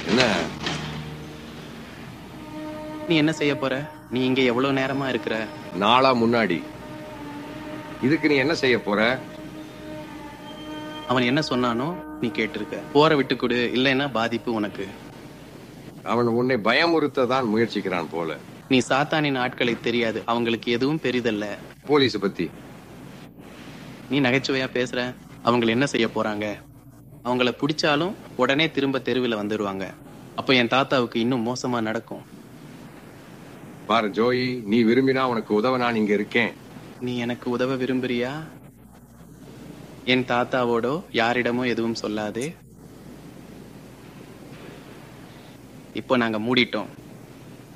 என்ன நீ என்ன செய்ய போற நீ இங்க எவ்வளவு நேரமா இருக்கிற நாளா முன்னாடி இதுக்கு நீ என்ன செய்ய போற அவன் என்ன சொன்னானோ நீ கேட்டிருக்க போற விட்டு கொடு இல்லைன்னா பாதிப்பு உனக்கு அவன் உன்னை பயமுறுத்த தான் முயற்சிக்கிறான் போல நீ சாத்தானின் ஆட்களை தெரியாது அவங்களுக்கு எதுவும் பெரிதல்ல போலீஸ் பத்தி நீ நகைச்சுவையா பேசுற அவங்களை என்ன செய்ய போறாங்க அவங்கள பிடிச்சாலும் உடனே திரும்ப தெருவில் வந்துடுவாங்க அப்போ என் தாத்தாவுக்கு இன்னும் மோசமா நடக்கும் பாரு ஜோயி நீ விரும்பினா உனக்கு உதவ நான் இங்க இருக்கேன் நீ எனக்கு உதவ விரும்புறியா என் தாத்தாவோடோ யாரிடமோ எதுவும் சொல்லாதே இப்போ நாங்க மூடிட்டோம்